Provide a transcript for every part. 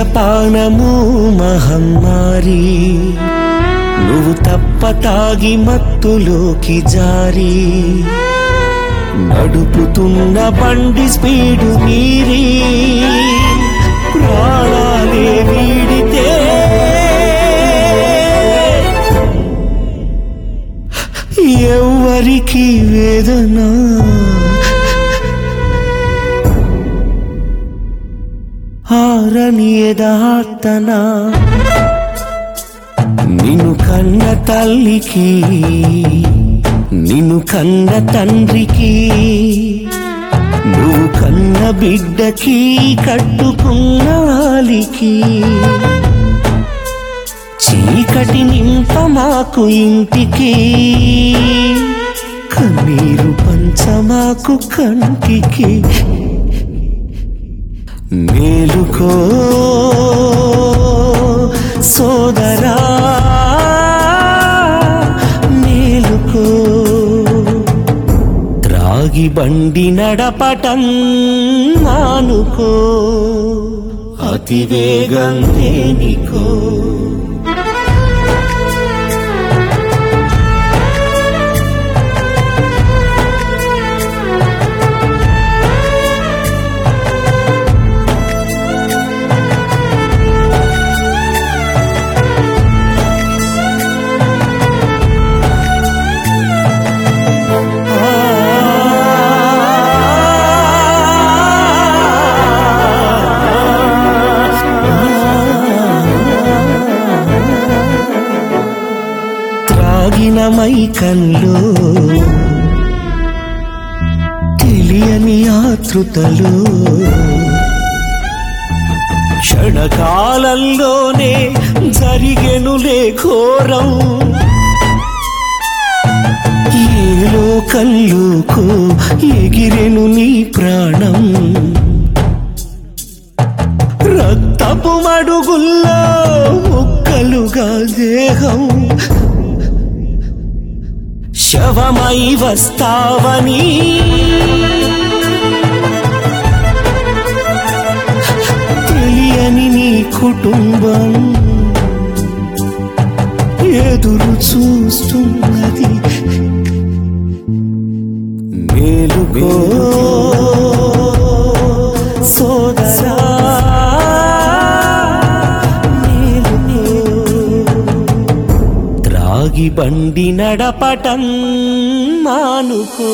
పానము మహమ్మారి నువ్వు తప్ప తాగి మత్తులోకి జారి నడుపుతున్న బండి స్పీడు మీరి ప్రాణాలే వీడితే ఎవ్వరికి వేదన ఆరని యదార్తన నిన్ను కన్న తల్లికి నిన్ను కన్న తండ్రికి నువ్వు కన్న బిడ్డకి కట్టుకున్న ఆలికి చీకటి నింప మాకు ఇంటికి కన్నీరు పంచమాకు కంటికి మేలుకో సోదరా మేలుకో త్రాగి బండి నడపటం మానుకో అతివేగం దేనికో త్రాగిన మైకంలో తెలియని ఆతృతలు క్షణకాలంలోనే జరిగెనులే ఘోరం ఏలో కల్లుకు ఎగిరెను నీ ప్రాణం రక్తపు మడుగుల్లో ముక్కలుగా దేహం శవమై వస్తావని తెలియని నీ కుటుంబం ఎదురు చూస్తున్నది మేలుకో సోదరా మేలుకో త్రాగి బండి నడపటం మానుకో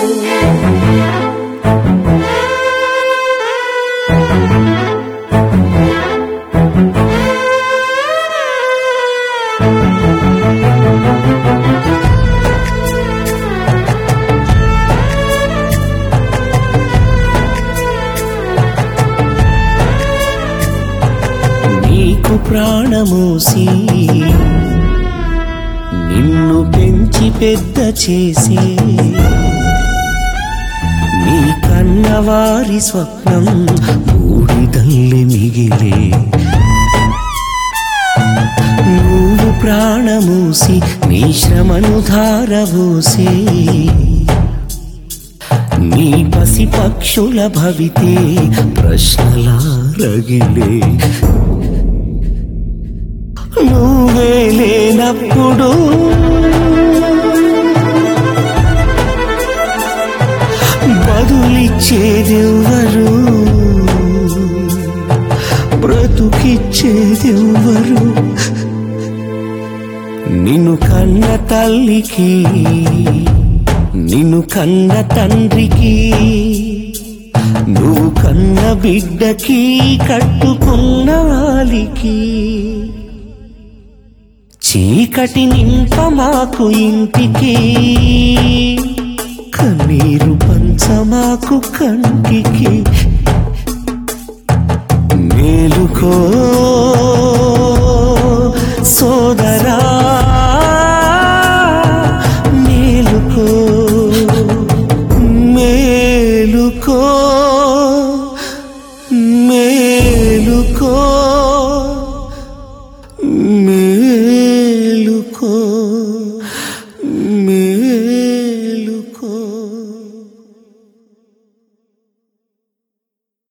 నీకు ప్రాణమూసి నిన్ను పెంచి పెద్ద చేసి నీ కన్నవారి స్వప్నం బూడిదల్లి మిగిలే నువ్వు ప్రాణమూసి నీ శ్రమను ధారవూసి నీ పసి పక్షుల భవితే ప్రశ్నలా రగిలే నువ్వే లేనప్పుడు బదులిచ్చేదెవ్వరు బ్రతుకిచ్చేదెవ్వరు నిన్ను కన్న తల్లికి నిన్ను కన్న తండ్రికి నువ్వు కన్న బిడ్డకి కట్టుకున్న ఆలికి చీకటి నింప మాకు ఇంటికి కన్నీరు పంచమాకు కంటికి మేలుకో